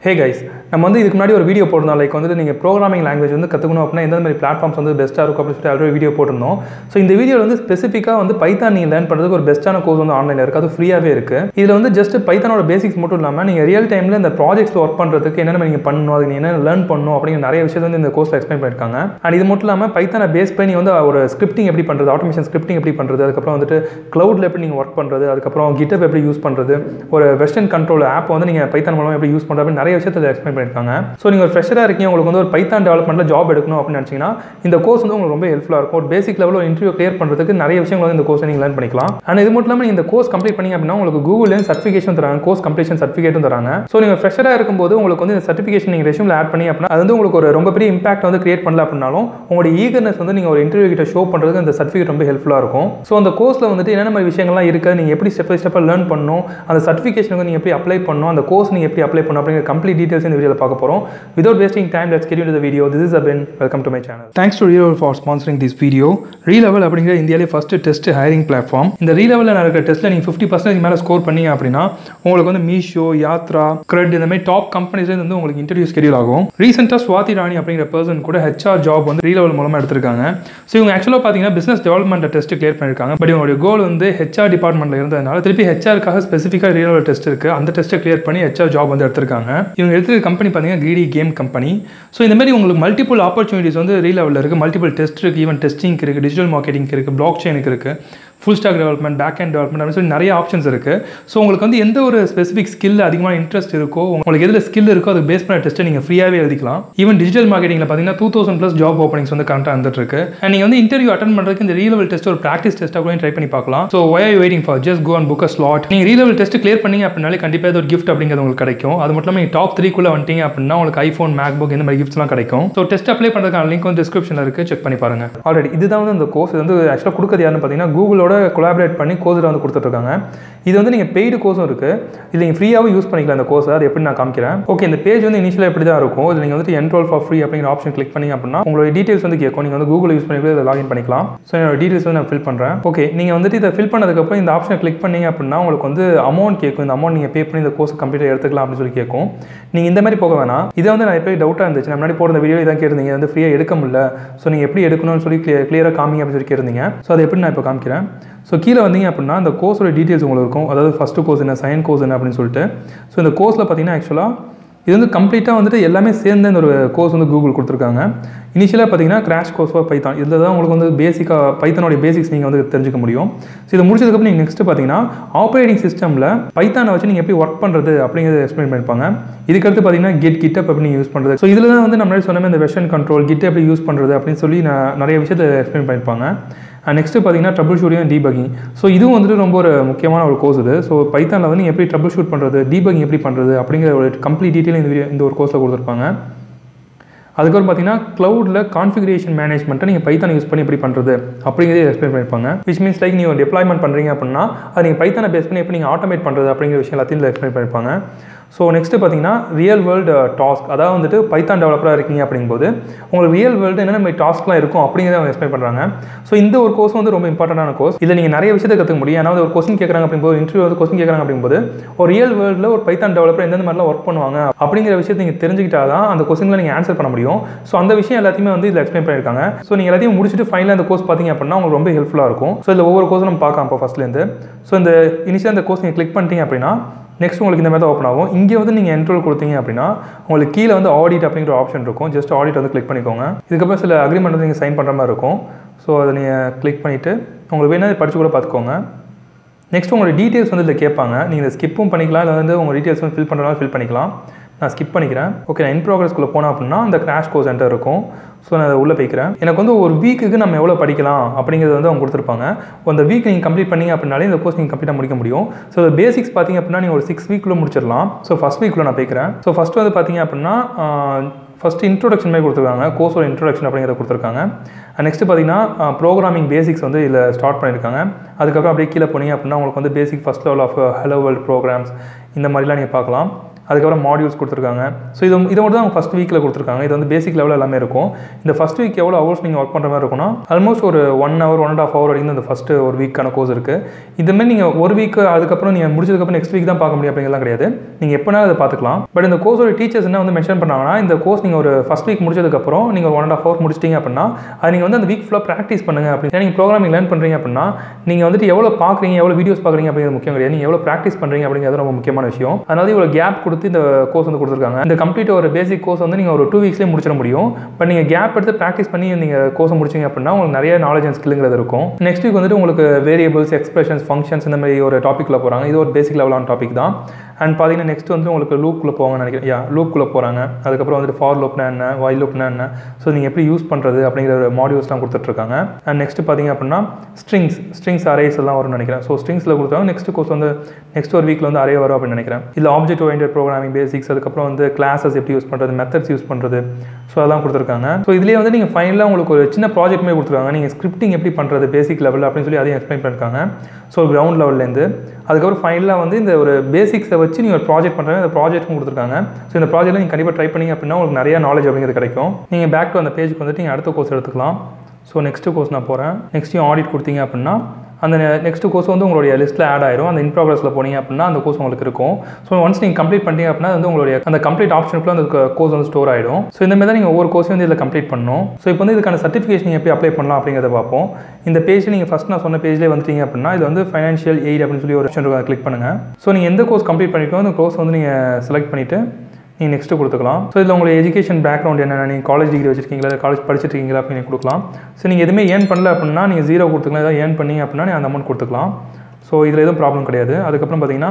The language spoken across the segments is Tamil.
ஹே கைஸ் நம்ம வந்து இதுக்கு முன்னாடி ஒரு வீடியோ போட்டிருந்தோம் லைக் வந்துட்டு நீங்கள் ப்ரோக்ராமிங் லாங்குவேஜ் வந்து கற்றுக்கணும் அப்படின்னா எந்த மாதிரி பிளாட்ஃபார்ம்ஸ் வந்து பெஸ்ட்டாக இருக்கும் அப்படின்னு சொல்லிட்டு ஆல்ரெடி வீடியோ போட்டிருந்தோம் ஸோ இந்த வீடியோவில் வந்து ஸ்பெசிஃபிக்காக வந்து பைத்தான் நீங்கள் லேர்ன் பண்ணுறதுக்கு ஒரு பெஸ்ட்டான கோர்ஸ் வந்து ஆன்லைனில் இருக்குது அது ஃப்ரீயாகவே இருக்குது இதில் வந்து ஜஸ்ட் பைத்தானோட பேசிக்ஸ் மட்டும் இல்லாமல் நீங்கள் ரியல் டைமில் இந்த ப்ராஜெக்ட்ஸில் ஒர்க் பண்ணுறதுக்கு என்னென்ன நீங்கள் பண்ணணும் அதுக்கு நீ என்ன லேர்ன் பண்ணணும் அப்படிங்கிற நிறைய விஷயத்தை வந்து இந்த கோர்ஸில் எக்ஸ்பிளைன் பண்ணியிருக்காங்க அண்ட் இது மட்டும் இல்லாமல் பைத்தானை பேஸ் பண்ணி வந்து ஒரு ஸ்கிரிப்டிங் எப்படி பண்ணுறது ஆட்டோமேஷன் ஸ்கிரிப்டிங் எப்படி பண்ணுறது அதுக்கப்புறம் வந்துட்டு க்ளவுடில் எப்படி நீங்கள் ஒர்க் பண்ணுறது அதுக்கப்புறம் கிட்டப் எப்படி யூஸ் பண்ணுறது ஒரு வெஸ்டர்ன் கண்ட்ரோல் ஆப் வந்து நீங்கள் பைத்தான் மூலமாக எப்படி யூஸ் பண்ணுறது அப்படின்னு நிறைய விஷயத்தை எக்ஸ்பிளைன் பண்ணியிருக்காங்க ஸோ நீங்கள் ஒரு ஃப்ரெஷராக இருக்கீங்க உங்களுக்கு வந்து ஒரு பைத்தான் டெவலப்மெண்ட்டில் ஜாப் எடுக்கணும் அப்படின்னு நினச்சிங்கன்னா இந்த கோர்ஸ் வந்து உங்களுக்கு ரொம்ப ஹெல்ப்ஃபுல்லாக இருக்கும் ஒரு பேசிக் லெவலில் ஒரு இன்டர்வியூ கிளியர் பண்ணுறதுக்கு நிறைய விஷயங்கள் வந்து இந்த கோர்ஸை நீங்கள் லேர்ன் பண்ணிக்கலாம் அண்ட் இது மட்டும் இல்லாமல் இந்த கோர்ஸ் கம்ப்ளீட் பண்ணி அப்படின்னா உங்களுக்கு கூகுள்லேயும் சர்டிஃபிகேஷன் தராங்க கோர்ஸ் கம்ப்ளீஷன் சர்டிஃபிகேட்டும் தராங்க ஸோ நீங்கள் ஃப்ரெஷராக இருக்கும்போது உங்களுக்கு வந்து இந்த சர்டிஃபிகேஷன் நீங்கள் ரெஷ்யூமில் ஆட் பண்ணி அப்படின்னா அது வந்து உங்களுக்கு ஒரு ரொம்ப பெரிய இம்பாக்ட் வந்து கிரியேட் பண்ணல அப்படின்னாலும் உங்களோட ஈகர்னஸ் வந்து நீங்கள் ஒரு இன்டர்வியூ கிட்ட ஷோ பண்ணுறதுக்கு இந்த சர்டிஃபிகேட் ரொம்ப ஹெல்ப்ஃபுல்லாக இருக்கும் ஸோ அந்த கோர்ஸில் வந்துட்டு என்னென்ன மாதிரி விஷயங்கள்லாம் இருக்குது நீங்கள் எப்படி ஸ்டெப் பை ஸ்டெப்பாக லேர்ன் பண்ணணும் அந்த சர்டிஃபிகேஷனுக்கு நீங்கள் எப்படி அப்ளை பண்ணணும் அந்த கோர்ஸ் நீங்கள் எப்படி அப்ளை பண்ணணும் அப்படிங்கிற கம்ப்ளீட் டீட்டெயில்ஸ் இந்த வீடியோவில் பார்க்க போகிறோம் without wasting time let's get the video this is Abin welcome to my channel thanks to Relevel for sponsoring this video Relevel அப்படிங்கிற இந்தியாவிலே ஃபஸ்ட் டெஸ்ட் ஹைரிங் பிளாட்ஃபார்ம் இந்த ரீலெவலில் நடக்கிற டெஸ்ட்டில் நீங்கள் ஃபிஃப்டி பர்சன்டேஜ் மேலே ஸ்கோர் பண்ணீங்க அப்படின்னா உங்களுக்கு வந்து மீஷோ யாத்ரா கிரெட் இந்த மாதிரி டாப் கம்பெனிஸ்லேருந்து வந்து உங்களுக்கு இன்டர்வியூ ஸ்கெடியூல் ஆகும் ரீசெண்டாக ஸ்வாதி ராணி அப்படிங்கிற பர்சன் கூட ஹெச்ஆர் ஜாப் வந்து ரீலெவல் மூலமாக எடுத்திருக்காங்க ஸோ இவங்க ஆக்சுவலாக பார்த்தீங்கன்னா பிஸ்னஸ் டெவலப்மெண்ட் டெஸ்ட் கிளியர் பண்ணியிருக்காங்க பட் இவங்களுடைய கோல் வந்து ஹெச்ஆர் டிபார்ட்மெண்ட்டில் இருந்ததுனால திருப்பி ஹெச்ஆருக்காக ஸ்பெசிஃபிக்காக ரீலெவல் டெஸ்ட் இருக்குது அந்த டெஸ்ட்டை கிளியர் பண்ணி ஹெச்ஆர் ஜாப் வந்து எடுத்திருக்காங்க இவங்க எடுத்துருக்க கம்பெனி பார்த்தீங்கன்னா கிரீடி கேம் கம்பெனி ஸோ இந்த மாதிரி உங்களுக்கு மல்டிபிள் ஆப்பர்ச்சுனிட்டிஸ் வந்து ரீலெவலில் இருக்குது மல்டிபிள் டெஸ்ட் இருக்குது ஈவன் டெஸ்டிங் இருக்குது டிஜிட்டல் மார்க்கெட்டிங் இருக்குது பிளாக் செயினுக்கு இருக்குது full stack development back and development அப்படின்னு சொல்லி நிறைய ஆப்ஷன்ஸ் இருக்குது ஸோ உங்களுக்கு வந்து எந்த ஒரு ஸ்பெசிஃபிக் ஸ்கில் அதிகமான இன்ட்ரெஸ்ட் இருக்கோ உங்களுக்கு எதில் ஸ்கில் இருக்கோ அதுக்கு பேஸ் பண்ண டெஸ்ட்டை நீங்கள் ஃப்ரீயாகவே எழுதிக்கலாம் ஈவன் டிஜிட்டல் மார்க்கெட்டிங்கில் பார்த்தீங்கன்னா two thousand plus job openings வந்து கரெக்டாக வந்துட்டு இருக்கு அண்ட் நீங்கள் வந்து இன்டர்வியூ அட்டன் பண்ணுறதுக்கு இந்த ரீலெவல் டெஸ்ட் ஒரு ப்ராக்டிஸ் டெஸ்ட்டாக கூட ட்ரை பண்ணி பார்க்கலாம் so why I waiting for just go and book a slot நீங்கள் ரீலெவல் டெஸ்ட் கிளியர் பண்ணீங்க அப்படின்னாலே கண்டிப்பாக இது ஒரு கிஃப்ட் அப்படிங்கிறது உங்களுக்கு கிடைக்கும் அது மட்டும் இல்லாமல் நீங்கள் டாப் த்ரீக்குள்ளே வந்துட்டீங்க அப்படின்னா உங்களுக்கு ஐஃபோன் மேக் புக் இந்த மாதிரி கிஃப்ட்ஸ்லாம் கிடைக்கும் ஸோ டெஸ்ட் அப்ளை பண்ணுறதுக்கான லிங்க் வந்து டிஸ்கிரிப்ஷனில் இருக்குது செக் பண்ணி பாருங்க ஆல்ரெடி இதுதான் வந்து இந்த கோர்ஸ் வந்து ஆக்சுவலாக கொடுக்குறது யாருன்னு பார்த்தீங்கன்னா கூகுளோட கொலாபரேட் பண்ணி கோர்ஸில் வந்து கொடுத்துட்ருக்காங்க இது வந்து நீங்கள் பெய்டு கோர்ஸும் இருக்குது இது நீங்கள் ஃப்ரீயாகவும் யூஸ் பண்ணிக்கலாம் அந்த கோர்ஸை அது எப்படி நான் காமிக்கிறேன் ஓகே இந்த பேஜ் வந்து இனிஷியலாக எப்படி தான் இருக்கும் இது நீங்கள் வந்துட்டு என்ரோல் ஃபார் ஃப்ரீ அப்படிங்கிற ஆப்ஷன் கிளிக் பண்ணி அப்படின்னா உங்களோட டீட்டெயில்ஸ் வந்து கேட்கும் நீங்கள் வந்து கூகுள் யூஸ் பண்ணி இதை லாகின் பண்ணிக்கலாம் ஸோ என்னோட டீட்டெயில்ஸ் வந்து நான் ஃபில் பண்ணுறேன் ஓகே நீங்கள் வந்துட்டு இதை ஃபில் பண்ணதுக்கப்புறம் இந்த ஆப்ஷனை கிளிக் பண்ணீங்க அப்படின்னா உங்களுக்கு வந்து அமௌண்ட் கேட்கும் இந்த அமௌண்ட் நீங்கள் பே பண்ணி இந்த கோர்ஸ் கம்ப்ளீட்டாக எடுத்துக்கலாம் அப்படின்னு சொல்லி கேட்கும் நீங்கள் இந்த மாதிரி போக வேணாம் இதை வந்து நான் எப்படி டவுட்டாக இருந்துச்சு நான் முன்னாடி போடுற வீடியோ இதான் கேட்டிருந்தீங்க வந்து ஃப்ரீயாக எடுக்க முடியல ஸோ நீங்கள் எப்படி எடுக்கணும்னு சொல்லி கிளியராக காமிங்க அப்படின்னு சொல்லி கேட்டிருந்தீங்க ஸோ அதை எப்படி நான் இப்போ காமிக்கிறேன் ஸோ கீழே வந்தீங்க அப்படின்னா அந்த கோர்ஸோட டீட்டெயில்ஸ் உங்களுக்கு இருக்கும் அதாவது ஃபஸ்ட்டு கோர்ஸ் என்ன செகண்ட் கோர்ஸ் என்ன அப்படின்னு சொல்லிட்டு ஸோ இந்த கோர்ஸில் பார்த்தீங்கன்னா ஆக்சுவலாக இது வந்து கம்ப்ளீட்டாக வந்துட்டு எல்லாமே சேர்ந்து இந்த ஒரு கோர்ஸ் வந்து கூகுள் கொடுத்துருக்காங்க இனிஷியலாக பார்த்தீங்கன்னா கிராஷ் கோர்ஸ் ஃபார் பைத்தான் இதில் தான் உங்களுக்கு வந்து பேசிக்காக பைத்தானோட பேசிக்ஸ் நீங்கள் வந்து தெரிஞ்சுக்க முடியும் ஸோ இதை முடிச்சதுக்கப்புறம் நீங்கள் நெக்ஸ்ட் பார்த்தீங்கன்னா ஆப்ரேட்டிங் சிஸ்டமில் பைத்தானை வச்சு நீங்கள் எப்படி ஒர்க் பண்ணுறது அப்படிங்கிறத எக்ஸ்பிளைன் பண்ணியிருப்பாங்க இதுக்கடுத்து பார்த்தீங்கன்னா கெட் கிட்டப் எப்படி யூஸ் பண்ணுறது ஸோ இதில் தான் வந்து நம்ம முன்னாடி சொன்ன இந்த வெர்ஷன் கண்ட்ரோல் கிட் எப்படி யூஸ் பண்ணுறது அப்படின்னு சொல்லி நான் நிறைய விஷயத்தை எக்ஸ்பிளைன் பண்ணியிருப்பாங்க நெக்ஸ்ட்டு பார்த்தீங்கன்னா ட்ரபிள் ஷூட்டிங் டீபகிங் ஸோ இதுவும் வந்துட்டு ரொம்ப ஒரு முக்கியமான ஒரு கோர்ஸ் இது ஸோ பைத்தானில் வந்து எப்படி ட்ரபிள் ஷூட் பண்ணுறது டீபகிங் எப்படி பண்ணுறது அப்படிங்கிற ஒரு கம்ப்ளீட் டீட்டெயில் இந்த வீடியோ இந்த ஒரு கோர்ஸில் கொடுத்துருப்பாங்க அதுக்கப்புறம் பார்த்தீங்கன்னா க்ளவுடில் கான்ஃபிகரேஷன் மேனேஜ்மெண்ட்டை நீங்கள் பைத்தான் யூஸ் பண்ணி எப்படி பண்ணுறது அப்படிங்கிறத எக்ஸ்பிளைன் பண்ணியிருப்பாங்க விச் மீன்ஸ் லைக் நீங்கள் டெப்ளாய்மெண்ட் பண்ணுறீங்க அப்படின்னா அது நீங்கள் பைத்தானை பேஸ் பண்ணி எப்படி நீங்கள் ஆட்டோமேட் பண்ணுறது அப்படிங்கிற விஷயம் எல்லாத்தையும் எக்ஸ்பிளைன் பண்ணியிருப்பாங்க ஸோ நெக்ஸ்ட்டு பார்த்தீங்கன்னா ரியல் வேர்ல்டு டாஸ்க் அதாவது வந்துட்டு பைத்தான் டெவலப்பராக இருக்கீங்க அப்படிங்கும்போது உங்களுக்கு ரியல் வேர்ல்டு என்னென்ன மாதிரி டாஸ்க்லாம் இருக்கும் அப்படிங்கிறத அவங்க எக்ஸ்பிளைன் பண்ணுறாங்க ஸோ இந்த ஒரு கோர்ஸ் வந்து ரொம்ப இம்பார்ட்டண்டான கோர்ஸ் இதில் நீங்கள் நிறைய விஷயத்தை கற்றுக்க முடியும் ஏன்னா ஒரு கொஸ்டின் கேட்குறாங்க அப்படிங்கும்போது இன்டர்வியூ வந்து கொஸ்டின் கேட்குறாங்க அப்படிங்கும்போது ஒரு ரியல் வேர்ல்டில் ஒரு பைத்தான் டெவலப்பர் எந்தெந்த மாதிரிலாம் ஒர்க் பண்ணுவாங்க அப்படிங்கிற விஷயத்தை நீங்கள் தெரிஞ்சுக்கிட்டா தான் அந்த கொஸ்டினில் நீங்கள் ஆன்சர் பண்ண முடியும் ஸோ அந்த விஷயம் எல்லாத்தையுமே வந்து இதில் எக்ஸ்பிளைன் பண்ணியிருக்காங்க ஸோ நீங்கள் எல்லாத்தையும் முடிச்சுட்டு ஃபைனலாக அந்த கோர்ஸ் பார்த்தீங்க அப்படின்னா உங்களுக்கு ரொம்ப ஹெல்ப்ஃபுல்லாக இருக்கும் ஸோ இதில் ஒவ்வொரு கோர்ஸும் நம்ம பார்க்கலாம் இப்போ ஃபஸ்ட்லேருந்து ஸோ இந்த இனிஷியல் அந்த கோர்ஸ் நீங்கள் கிளிக் பண்ணிட்டீங்க அப்படின்னா நெக்ஸ்ட் உங்களுக்கு இந்த மாதிரி தான் ஓப்பன் ஆகும் இங்கே வந்து நீங்கள் என்ரோல் கொடுத்தீங்க அப்படின்னா உங்களுக்கு கீழே வந்து ஆடிட் அப்படிங்கிற ஆப்ஷன் இருக்கும் ஜஸ்ட் ஆடிட் வந்து கிளிக் பண்ணிக்கோங்க இதுக்கப்புறம் சில அக்ரிமெண்ட் வந்து நீங்கள் சைன் பண்ணுற மாதிரி இருக்கும் ஸோ அதை நீங்கள் கிளிக் பண்ணிவிட்டு உங்களுக்கு வேணால் படித்து கூட பார்த்துக்கோங்க நெக்ஸ்ட் உங்களோட டீட்டெயில்ஸ் வந்து இதில் கேட்பாங்க நீங்கள் ஸ்கிப்பும் பண்ணிக்கலாம் இல்லை வந்து உங்கள் டீட்டெயில்ஸ் வந்து ஃபில் பண்ணுறதுனால ஃபில் பண்ணிக்கலாம் நான் ஸ்கிப் பண்ணிக்கிறேன் ஓகே நான் இன் ப்ரோக்ரஸ்க்குள்ளே போனேன் அப்படின்னா அந்த கிராஷ் கோர்ஸ் சென்டர் இருக்கும் ஸோ நான் அதை உள்ளே போய்க்கிறேன் எனக்கு வந்து ஒரு வீக்குக்கு நம்ம எவ்வளோ படிக்கலாம் அப்படிங்கிறது வந்து அவங்க கொடுத்துருப்பாங்க அந்த வீக் நீங்கள் கம்ப்ளீட் பண்ணிங்க அப்படின்னாலே இந்த கோர்ஸ் நீங்கள் கம்ப்ளீட்டாக முடிக்க முடியும் ஸோ பேசிக்ஸ் பார்த்தீங்க அப்படின்னா நீங்கள் ஒரு சிக்ஸ் வீக்குள்ளே முடிச்சிடலாம் ஸோ ஃபஸ்ட் வீக்குள்ளே நான் போய்க்கிறேன் ஸோ ஃபஸ்ட்டு வந்து பார்த்தீங்க அப்படின்னா ஃபஸ்ட் இன்ட்ரோடக்ஷன் மாதிரி கொடுத்துருக்காங்க கோர்ஸோட இன்ட்ரோடக்ஷன் அப்படிங்கிறத கொடுத்துருக்காங்க நெக்ஸ்ட்டு பார்த்தீங்கன்னா ப்ரோக்ராமிங் பேசிக்ஸ் வந்து இதில் ஸ்டார்ட் பண்ணியிருக்காங்க அதுக்கப்புறம் அப்படியே கீழே போனீங்க அப்படின்னா உங்களுக்கு வந்து basic first level of hello world programs இந்த மாதிரிலாம் நீங்கள் பார்க்கலாம் அதுக்கப்புறம் மாடியூல்ஸ் கொடுத்துருக்காங்க ஸோ இது இது மட்டும் தான் அவங்க ஃபஸ்ட் வீக்கில் கொடுத்துருக்காங்க இது வந்து பேசிக் லெவல் எல்லாமே இருக்கும் இந்த ஃபஸ்ட் வீக் எவ்வளோ ஹவர்ஸ் நீங்கள் ஒர்க் பண்ணுற மாதிரி இருக்கும்னா ஆல்மோஸ்ட் ஒரு one hour one and half hour வரைக்கும் இந்த ஃபஸ்ட்டு ஒரு வீக்கான கோர்ஸ் இருக்குது இதுமாதிரி நீங்கள் ஒரு வீக் அதுக்கப்புறம் நீங்கள் முடிச்சதுக்கப்புறம் நெக்ஸ்ட் வீக் தான் பார்க்க முடியும் அப்படிங்கிறலாம் கிடையாது நீங்கள் எப்போனாலும் அதை பார்த்துக்கலாம் பட் இந்த கோர்ஸோட டீச்சர்ஸ் என்ன வந்து மென்ஷன் பண்ணாங்கன்னா இந்த கோர்ஸ் நீங்கள் ஒரு ஃபஸ்ட் வீக் முடிச்சதுக்கப்புறம் நீங்கள் ஒரு ஒன் அண்ட் ஆஃப் ஹவர் முடிச்சிட்டிங்க அப்படின்னா அது நீங்கள் வந்து அந்த வீக் ஃபுல்லாக ப்ராக்டிஸ் பண்ணுங்க அப்படின்னு நீங்கள் ப்ரோக்ராமிங் லேர்ன் பண்ணுறீங்க அப்படின்னா நீங்கள் வந்துட்டு எவ்வளோ பார்க்குறீங்க எவ்வளோ வீடியோஸ் பார்க்குறீங்க அப்படிங்கிறது முக்கியம் கிடையாது நீங்கள் எவ்வளோ ப்ராக்டிஸ் பண்ணுறீங்க அப்படிங்கிறது ரொம்ப முக்கியமான விஷயம் அதனால இவ்வளோ கேப் கொடுத்து இந்த கோர்ஸ் வந்து கொடுத்துருக்காங்க இந்த கம்ப்ளீட் ஒரு பேசிக் கோர்ஸ் வந்து நீங்கள் ஒரு டூ வீக்ஸ்லேயே முடிச்சிட முடியும் பட் நீங்கள் கேப் எடுத்து ப்ராக்டிஸ் பண்ணி நீங்கள் கோர்ஸ் முடிச்சிங்க அப்படின்னா உங்களுக்கு நிறைய நாலேஜ் அண்ட் ஸ்கில்ங்கிறது இருக்கும் நெக்ஸ்ட் வீக் வந்துட்டு உங்களுக்கு வேரியபிள்ஸ் எக்ஸ்பிரஷன்ஸ் ஃபங்க்ஷன்ஸ் இந்த மாதிரி ஒரு டாப்பிக்கில் போகிறாங்க இது ஒரு பேசிக் லெவலான டாபிக் தான் அண்ட் பார்த்தீங்கன்னா நெக்ஸ்ட் வந்து உங்களுக்கு லூக்குள்ளே போவாங்கன்னு நினைக்கிறேன் யா லூக்குள்ளே போகிறாங்க அதுக்கப்புறம் வந்துட்டு ஃபார் லூப்னா என்ன வாய் லூப்னா என்ன ஸோ நீங்கள் எப்படி யூஸ் பண்ணுறது அப்படிங்கிற ஒரு மாடியூல்ஸ்லாம் கொடுத்துட்ருக்காங்க அண்ட் நெக்ஸ்ட் பார்த்தீங்க அப்படின்னா ஸ்ட்ரிங்ஸ் ஸ்ட்ரிங்ஸ் அரேஸ் எல்லாம் வரும்னு நினைக்கிறேன் ஸோ ஸ்ட்ரிங்ஸில் கொடுத்தாங்க நெக்ஸ்ட் கோர்ஸ் வந்து நெக்ஸ்ட் ஒரு வீக்கில் வந்து அரே வரும் அப்படின்னு நினைக்கிறேன் இல்லை ஆப்ஜெக்ட் ஓரியன்ட் ப்ரோக்ராமிங் பேசிக்ஸ் அதுக்கப்புறம் வந்து கிளாஸஸ் எப்படி யூஸ் பண்ணுறது மெத்தட்ஸ் யூஸ் பண்ணுறது ஸோ அதெல்லாம் கொடுத்துருக்காங்க ஸோ இதுலேயே வந்து நீங்கள் ஃபைனலாக உங்களுக்கு ஒரு சின்ன ப்ராஜெக்ட் மாதிரி கொடுத்துருக்காங்க நீங்கள் ஸ்கிரிப்டிங் எப்படி பண்ணுறது பேசிக் லெவல் அப்படின்னு சொல்லி அதையும் எக்ஸ்பிளைன் பண்ணியிருக்காங்க ஸோ கிரவுண்ட் லெவல்லேருந்து அதுக்கப்புறம் ஃபைனலாக வந்து இந்த ஒரு பேசிக்ஸை வச்சு நீங்கள் ஒரு ப்ராஜெக்ட் பண்ணுறாங்க அந்த ப்ராஜெக்ட்டும் கொடுத்துருக்காங்க ஸோ இந்த ப்ராஜெக்ட்டில் நீங்கள் கண்டிப்பாக ட்ரை பண்ணீங்க அப்படின்னா உங்களுக்கு நிறைய நாலேஜ் அப்படிங்கிறது கிடைக்கும் நீங்கள் பேக் டு அந்த பேஜுக்கு வந்துட்டு நீங்கள் அடுத்த கோர்ஸ் எடுத்துக்கலாம் ஸோ நெக்ஸ்ட்டு கோர்ஸ் நான் போகிறேன் நெக்ஸ்ட் ஆடிட் கொடுத்தீங்க அப்படின்னா அந்த நெக்ஸ்ட் கோர்ஸ் வந்து உங்களுடைய லிஸ்ட்டில் ஆட் ஆயிரும் அந்த இன் ப்ராக்ரஸில் போனீங்க அப்படின்னா அந்த கோர்ஸ் உங்களுக்கு இருக்கும் ஸோ ஒன்ஸ் நீங்கள் கம்ப்ளீட் பண்ணிட்டீங்க அப்படின்னா அது வந்து உங்களுடைய அந்த கம்ப்ளீட் ஆப்ஷனுக்குள்ள அந்த கோர்ஸ் வந்து ஸ்டோர் ஆகிடும் ஸோ இந்த மாதிரி தான் நீங்கள் ஒவ்வொரு கோர்ஸையும் வந்து இதில் கம்ப்ளீட் பண்ணணும் ஸோ இப்போ வந்து இதுக்கான சர்டிஃபிகேஷன் நீங்கள் எப்படி அப்ளை பண்ணலாம் அப்படிங்கிறத பார்ப்போம் இந்த பேஜில் நீங்கள் ஃபஸ்ட் நான் சொன்ன பேஜ்லேயே வந்துட்டீங்க அப்படின்னா இது வந்து ஃபைனான்ஷியல் எய்ட் அப்படின்னு சொல்லி ஒரு ஆப்ஷன் இருக்கும் அதை கிளிக் பண்ணுங்கள் ஸோ நீங்கள் எந்த கோர்ஸ் கம்ப்ளீட் பண்ணிருக்கோ அந்த கோர்ஸ் வந்து நீங்கள் செலக்ட் பண்ணிவிட்டு நீங்கள் நெக்ஸ்ட்டு கொடுத்துக்கலாம் ஸோ இதில் உங்களுடைய எஜுகேஷன் பேக்ரவுண்ட் என்ன நீங்கள் காலேஜ் டிகிரி வச்சிருக்கீங்களா காலேஜ் படிச்சிருக்கீங்களா அப்படின்னு கொடுக்கலாம் ஸோ நீங்கள் எதுவுமே ஏர்ன் பண்ணல அப்படின்னா நீங்கள் ஜீரோ கொடுத்துக்கலாம் ஏதாவது ஏர்ன் பண்ணீங்க அப்படின்னா நீங்கள் அந்த அமௌண்ட் கொடுத்துக்கலாம் ஸோ இதில் எதுவும் ப்ராப்ளம் கிடையாது அதுக்கப்புறம் பார்த்தீங்கன்னா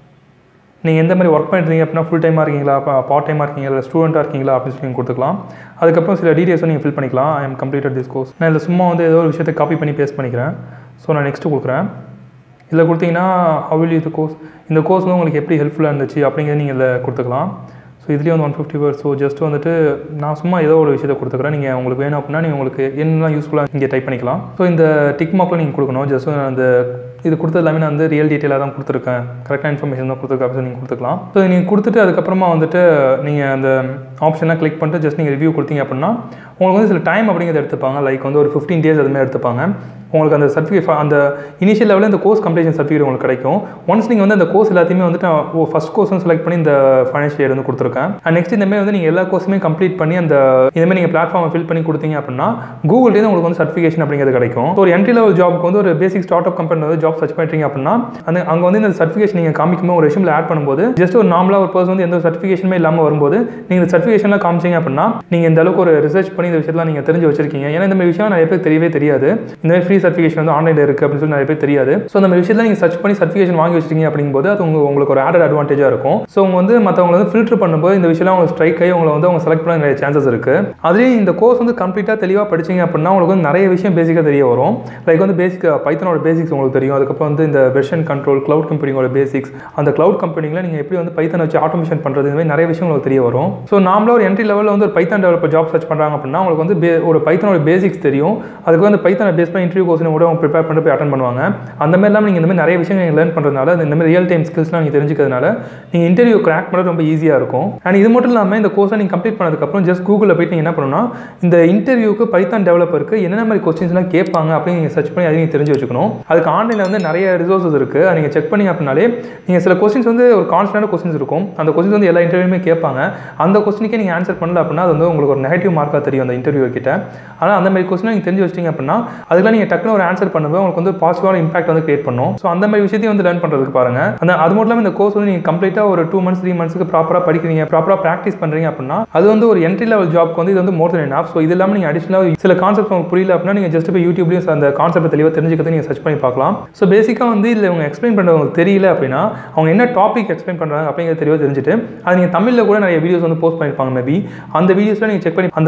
நீங்கள் எந்த மாதிரி ஒர்க் பண்ணிருந்தீங்க அப்படின்னா ஃபுல் டைமாக இருக்கீங்களா பார்ட் டைமாக இருக்கீங்களா இல்லை ஸ்டூடெண்ட்டாக இருக்கீங்களா அப்படின்னு சொல்லி கொடுத்துக்கலாம் அதுக்கப்புறம் சில டீட்டெயில்ஸும் நீங்கள் ஃபில் பண்ணிக்கலாம் I am completed this course நான் இதில் சும்மா வந்து ஏதோ ஒரு விஷயத்தை காப்பி பண்ணி பேஸ்ட் பண்ணிக்கிறேன் ஸோ நான் நெக்ஸ்ட்டு கொடுக்குறேன் இதில் கொடுத்தீங்கன்னா ஹவில் இது கோர்ஸ் இந்த கோர்ஸ் வந்து உங்களுக்கு எப்படி ஹெல்ப்ஃபுல்லாக இருந்துச்சு அப்படிங்கிறத நீங்கள் இதில் கொடுத்துக்கலாம் ஸோ இதுலேயே வந்து one fifty word so just வந்துட்டு நான் சும்மா ஏதோ ஒரு விஷயத்தை கொடுத்துக்கிறேன் நீங்கள் உங்களுக்கு வேணும் அப்படின்னா நீங்கள் உங்களுக்கு என்னெல்லாம் யூஸ்ஃபுல்லாக இங்கே டைப் பண்ணிக்கலாம் ஸோ இந்த டிக் மார்க்கில் நீங்கள் கொடுக்கணும் ஜஸ்ட் அந்த இது கொடுத்தது எல்லாமே நான் வந்து ரியல் டீட்டெயிலாக தான் கொடுத்துருக்கேன் கரெக்டாக இன்ஃபர்மேஷன் தான் கொடுத்துருக்கேன் அப்படின்னு நீங்கள் கொடுத்துக்கலாம் ஸோ நீங்கள் கொடுத்துட்டு அதுக்கப்புறமா வந்துட்டு நீங்கள் அந்த ஆப்ஷன்லாம் கிளிக் பண்ணிட்டு ஜஸ்ட் நீங்கள் ரிவ்யூ கொடுத்தீங்க அப்படின்னா உங்களுக்கு வந்து சில டைம் அப்படிங்கிறத எடுத்துப்பாங்க லைக் வந்து ஒரு ஃபிஃப்டீன் டேஸ் அதுமாதிரி எடுத்துப்பாங்க உங்களுக்கு அந்த சர்டிஃபிகேட் அந்த இனிஷியல் லெவலில் இந்த கோர்ஸ் கம்ப்ளீஷன் சர்டிஃபிகேட் உங்களுக்கு கிடைக்கும் ஒன்ஸ் நீங்கள் வந்து அந்த கோர்ஸ் எல்லாத்தையுமே வந்துட்டு நான் ஃபஸ்ட் கோர்ஸ் வந்து செலக்ட் பண்ணி இந்த ஃபைனான்ஷியல் இயர் வந்து கொடுத்துருக்கேன் அண்ட் நெக்ஸ்ட் இந்த மாதிரி வந்து நீங்கள் எல்லா கோர்ஸுமே கம்ப்ளீட் பண்ணி அந்த இதுமாதிரி நீங்கள் பிளாட்ஃபார்மை ஃபில் பண்ணி கொடுத்தீங்க அப்படின்னா கூகுள்லேருந்து உங்களுக்கு வந்து சர்டிஃபிகேஷன் அப்படிங்கிறது கிடைக்கும் ஸோ ஒரு என்ட்ரி லெவல் ஜாப்க்கு வந்து ஒரு பேசிக் ஸ்டார்ட் அப் கம்பெனி வந்து ஜாப் சர்ச் பண்ணுறீங்க அப்படின்னா அந்த அங்கே வந்து இந்த சர்டிஃபிகேஷன் நீங்கள் காமிக்கும்போது ஒரு விஷயத்தில் ஆட் பண்ணும்போது ஜஸ்ட் ஒரு நார்மலாக ஒரு பர்சன் வந்து எந்த சர்டிஃபிகேஷனுமே இல்லாமல் வரும்போது நீங்கள் இந்த சர்டிஃபிகேஷன்லாம் காமிச்சிங்க அப்படின்னா நீங்கள் இந்த அளவுக்கு ஒரு ரிசர்ச் பண்ணி இந்த விஷயத்தில் நீங்கள் தெரிஞ்சு வச்சிருக்கீங்க ஏன்னா இந்த மாதிரி விஷயம் நிறைய பேர் தெரியவே தெரியாது இந்த மாதிரி ஃப்ரீ சர்டிஃபிகேஷன் வந்து ஆன்லைனில் இருக்குது அப்படின்னு சொல்லி நிறைய பேர் தெரியாது ஸோ அந்த மாதிரி விஷயத்தில் நீங்கள் சர்ச் பண்ணி சர்டிஃபிகேஷன் வாங்கி வச்சிருக்கீங்க அப்படிங்கும்போது அது உங்க உங்களுக்கு ஒரு ஆடட் அட்வான்டேஜாக இருக்கும் ஸோ உங்க வந்து மற்றவங்க வந்து ஃபில்டர் பண்ணும்போது இந்த விஷயம்லாம் உங்களுக்கு ஸ்ட்ரைக் ஆகி உங்களை வந்து அவங்க செலக்ட் பண்ண நிறைய சான்சஸ் இருக்குது அதுலேயும் இந்த கோர்ஸ் வந்து கம்ப்ளீட்டாக தெளிவாக படிச்சிங்க அப்படின்னா உங்களுக்கு வந்து நிறைய விஷயம் பேசிக்காக தெரிய வரும் லைக் வந்து பேசிக் பைத்தனோட பேசிக்ஸ் உங்களுக்கு தெரியும் அதுக்கப்புறம் வந்து இந்த வெர்ஷன் கண்ட்ரோல் க்ளவுட் கம்பெனியோட பேசிக்ஸ் அந்த க்ளவுட் கம்பெனியில் நீங்கள் எப்படி வந்து பைத்தனை வச்சு ஆட்டோமேஷன் பண்ணுறது இந்த மாதிரி நிறைய விஷயம் உங்களுக்கு தெரிய வரும் ஸோ நாமளாக ஒரு என்ட்ரி லெவலில் வந்து ஒரு பைத்தன் டெவலப்பர் ஜாப் சர்ச் பண்ணுறாங்க அப்படின்னா உங்களுக்கு வந்து பே- ஒரு பைத்தனோட பேசிக்ஸ் தெரியும் அதுக்கு வந்து பைத்தனை பேஸ் பண்ணி இன்டர்வியூ கோர்ஸ் கூட அவங்க ப்ரிப்பேர் பண்ணிட்டு போய் அட்டன் பண்ணுவாங்க அந்த மாதிரிலாம் நீங்கள் இந்த மாதிரி நிறைய விஷயங்கள் நீங்கள் லேர்ன் பண்ணுறதுனால அது இந்த மாதிரி ரியல் டைம் ஸ்கில்ஸ்லாம் நீங்கள் தெரிஞ்சுக்கிறதுனால நீங்கள் இன்டர்வியூ கிராக் பண்ணுறது ரொம்ப ஈஸியாக இருக்கும் அண்ட் இது மட்டும் இல்லாமல் இந்த கோர்ஸை நீங்கள் கம்ப்ளீட் பண்ணதுக்கப்புறம் ஜஸ்ட் கூகுளில் போயிட்டு நீங்கள் என்ன பண்ணணும்னா இந்த இன்டர்வியூக்கு பைத்தான் டெவலப்பருக்கு என்னென்ன மாதிரி கொஸ்டின்ஸ்லாம் கேட்பாங்க அப்படின்னு நீங்கள் சர்ச் பண்ணி அதை நீங்கள் தெரிஞ்சு வச்சுக்கணும் அதுக்கு ஆன்லைனில் வந்து நிறைய ரிசோர்ஸஸ் இருக்குது அதை நீங்கள் செக் பண்ணி அப்படின்னாலே நீங்கள் சில கொஸ்டின்ஸ் வந்து ஒரு கான்ஸ்டன்டான கொஸ்டின்ஸ் இருக்கும் அந்த கொஸ்டின்ஸ் வந்து எல்லா இன்டர்வியூமே கேட்பாங்க அந்த கொஸ்டினுக்கே நீங்கள் ஆன்சர் பண்ணல அப்படின்னா அது வந்து உங்களுக்கு ஒரு நெகட்டிவ் மார்க்காக தெரியும் அந்த இன்டர்வியூ கிட்ட ஆனால் அந்த மாதிரி கொஸ்டின் நீங்கள் தெரிஞ்சு வச்சிட்டீங்க அப்படின்னா அதுக்கெல்லாம் நீங்கள் டக்குனு ஒரு ஆன்சர் பண்ணும்போது உங்களுக்கு வந்து பாசிட்டிவான இம்பாக்ட் வந்து கிரியேட் பண்ணும் ஸோ அந்த மாதிரி விஷயத்தையும் வந்து லேர்ன் பண்ணுறதுக்கு பாருங்க அந்த அது மட்டும் இல்லாமல் இந்த கோர்ஸ் வந்து நீங்கள் கம்ப்ளீட்டாக ஒரு டூ மந்த்ஸ் த்ரீ மந்த்ஸ்க்கு ப்ராப்பராக படிக்கிறீங்க ப்ராப்பராக ப்ராக்டிஸ் பண்ணுறீங்க அப்படின்னா அது வந்து ஒரு என்ட்ரி லெவல் ஜாப்க்கு வந்து இது வந்து மோர் தென் enough ஸோ இது இல்லாமல் நீங்கள் அடிஷனலாக சில கான்செப்ட் உங்களுக்கு புரியல அப்படின்னா நீங்கள் ஜஸ்ட் போய் யூடியூப்லேயும் அந்த கான்செப்ட் தெளிவாக தெரிஞ்சுக்கிறது நீங்கள் சர்ச் பண்ணி பார்க்கலாம் ஸோ பேசிக்காக வந்து இதில் அவங்க எக்ஸ்பிளைன் பண்ணுறது உங்களுக்கு தெரியல அப்படின்னா அவங்க என்ன டாபிக் எக்ஸ்பிளைன் பண்ணுறாங்க அப்படிங்கிறது தெளிவாக தெரிஞ்சுட்டு அது நீங்கள் தமிழில் கூட நிறைய வீடியோஸ் வந்து போஸ்ட் பண்ணியிருப்பாங்க மேபி அந்த வீடியோஸில் நீங்கள் செக் பண்ணி அந்த கான்செப்ட்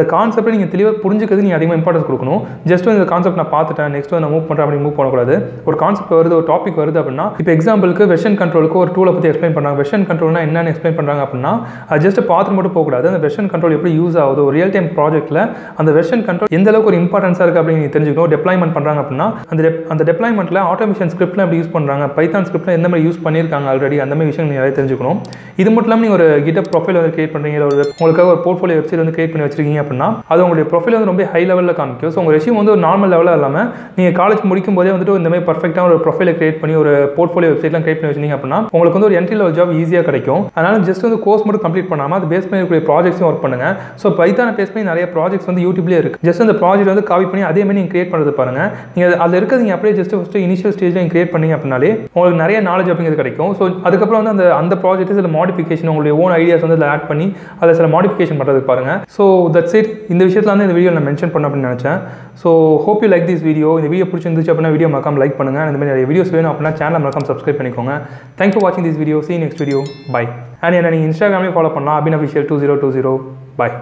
கான்செப்ட்டை நீங்கள் தெளிவாக புரிஞ்சுக்கிறது நீங்கள் அதிகமாக இம்பார்ட்டன்ஸ் கொடுக்கணும் ஜஸ்ட் இந்த கான்செப்ட் நான் பார்த்துட்டேன் நெக்ஸ்ட் வந்து நான் மூவ் பண்ணுறேன் அப்படி மூவ் பண்ணக்கூடாது ஒரு கான்செப்ட் வருது ஒரு டாபிக் வருது அப்படின்னா இப்போ எக்ஸாம்பிளுக்கு வெர்ஷன் கண்ட்ரோலுக்கு ஒரு டூலை பற்றி எக்ஸ்பிளைன் பண்ணுறாங்க வெர்ஷன் கண்ட்ரோல்னா என்னென்னு எக்ஸ்பிளைன் பண்ணுறாங்க அப்படின்னா ஜஸ்ட் பார்த்து மட்டும் போகக்கூடாது அந்த வெர்ஷன் கண்ட்ரோல் எப்படி யூஸ் ஆகுது ஒரு ரியல் டைம் ப்ராஜெக்ட்டில் அந்த வெர்ஷன் கண்ட்ரோல் எந்த அளவுக்கு ஒரு இம்பார்ட்டன்ஸாக இருக்குது அப்படின்னு நீங்கள் தெரிஞ்சுக்கணும் டெப்ளாய்மெண்ட் பண்ணுறாங்க அப்படின்னா அந்த dep- அந்த டெப்ளாய்மெண்ட்டில் ஆட்டோமேஷன் ஸ்கிரிப்ட்லாம் எப்படி யூஸ் பண்ணுறாங்க பைத்தான் ஸ்கிரிப்ட்ல எந்த மாதிரி யூஸ் பண்ணியிருக்காங்க ஆல்ரெடி அந்த மாதிரி விஷயம் நீங்கள் நிறைய தெரிஞ்சுக்கணும் இது மட்டும் இல்லாமல் நீங்கள் ஒரு கிட்டப் ப்ரொஃபைல் வந்து கிரியேட் பண்ணுறீங்க இல்லை ஒரு உங்களுக்காக ஒரு போர்ட்ஃபோலியோ வெப்சைட் வந்து கிரியேட் பண்ணி வச்சிருக்கீங்க அப்படின்னா அது உங்களுடைய ப்ரொஃபைல் வந்து ரொம்ப ஹை லெவலில் காமிக்கும் ஸோ உங்கள் ரெஷ்யூம் வந்து ஒரு நார்மல் லெவலில் இல்லாமல் நீங்கள் காலேஜ் முடிக்கும் போதே வந்துட்டு இந்த மாதிரி பர்ஃபெக்டாக ஒரு ப்ரொஃபைலை கிரியேட் பண்ணி ஒரு போர்ட்ஃபோலியோ வெப்சைட்லாம் கிரியேட் பண்ணி வச்சிருந்தீங்க அப்படின்னா உங்களுக்கு வந்து ஒரு என்ட்ரி லெவல் ஜாப் ஈஸியாக கிடைக்கும் அதனால ஜஸ்ட் வந்து கோர்ஸ் மட்டும் கம்ப்ளீட் பண்ணாமல் அது பேஸ் பண்ணி இருக்கக்கூடிய ப்ராஜெக்ட்ஸும் ஒர்க் பண்ணுங்க ஸோ பைத்தான பேஸ் பண்ணி நிறைய ப்ராஜெக்ட்ஸ் வந்து யூடியூப்லேயே இருக்கு ஜஸ்ட் அந்த ப்ராஜெக்ட் வந்து காப்பி பண்ணி அதே மாதிரி நீங்கள் கிரியேட் பண்ணுறது பாருங்க நீங்கள் அதில் இருக்கிறது நீங்கள் அப்படியே ஜஸ்ட் ஃபஸ்ட்டு இனிஷியல் ஸ்டேஜில் நீங்கள் கிரியேட் பண்ணீங்க அப்படின்னாலே உங்களுக்கு நிறைய நாலேஜ் அப்படிங்கிறது கிடைக்கும் ஸோ அதுக்கப்புறம் வந்து அந்த அந்த ப்ராஜெக்ட் சில மாடிஃபிகேஷன் உங்களுடைய ஓன் ஐடியாஸ் வந்து அதில் ஆட் பண்ணி அதில் சில மாடிஃபிகேஷன் பண்ணுறதுக்கு பாருங்க ஸோ தட்ஸ் இட் இந்த விஷயத்தில் வந்து இந்த வீடியோ நான் மென்ஷன் பண்ண அப்படின்னு நினச்சேன் so hope you like this video இந்த வீடியோ பிடிச்சிருந்துச்சு அப்படின்னா வீடியோ மறக்காம லைக் பண்ணுங்க இந்த மாதிரி நிறைய வீடியோஸ் வேணும் அப்படின்னா சேனல் மறக்காம சப்ஸ்கிரைப் பண்ணிக்கோங்க தேங்க் ஃபார் வாட்சிங் this video see next video bye and என்ன நீங்கள் இன்ஸ்டாகிராம்லேயே ஃபாலோ பண்ணலாம் Abin official two zero two zero by